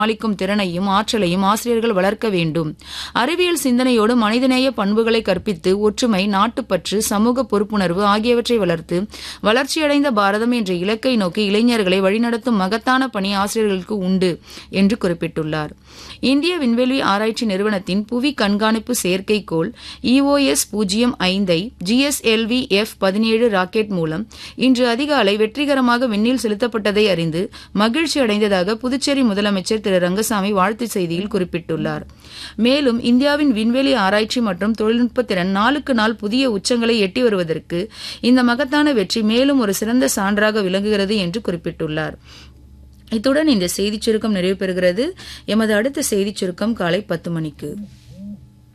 சமாளிக்கும் திறனையும் ஆற்றலையும் ஆசிரியர்கள் வளர்க்க வேண்டும் அறிவியல் சிந்தனையோடு மனிதநேய பண்புகளை கற்பித்து ஒற்றுமை நாட்டுப்பற்று சமூக பொறுப்புணர்வு ஆகியவற்றை வளர்த்து வளர்ச்சியடைந்த பாரதம் என்ற இலக்கை நோக்கி இளைஞர்களை வழிநடத்தும் மகத்தான பணி ஆசிரியர்களுக்கு உண்டு என்று குறிப்பிட்டுள்ளார் இந்திய விண்வெளி ஆராய்ச்சி நிறுவனத்தின் புவி கண்காணிப்பு செயற்கைக்கோள் இஓஎஸ் பூஜ்ஜியம் ஐந்தை ஜிஎஸ்எல்வி எஃப் பதினேழு ராக்கெட் மூலம் இன்று அதிகாலை வெற்றிகரமாக விண்ணில் செலுத்தப்பட்டதை அறிந்து மகிழ்ச்சி அடைந்ததாக புதுச்சேரி முதலமைச்சர் திரு ரங்கசாமி வாழ்த்து செய்தியில் குறிப்பிட்டுள்ளார் மேலும் இந்தியாவின் விண்வெளி ஆராய்ச்சி மற்றும் தொழில்நுட்ப திறன் நாளுக்கு நாள் புதிய உச்சங்களை எட்டி வருவதற்கு இந்த மகத்தான வெற்றி மேலும் ஒரு சிறந்த சான்றாக விளங்குகிறது என்று குறிப்பிட்டுள்ளார் இத்துடன் இந்த செய்திச் சுருக்கம் நிறைவு பெறுகிறது எமது அடுத்த செய்திச் சுருக்கம் காலை பத்து மணிக்கு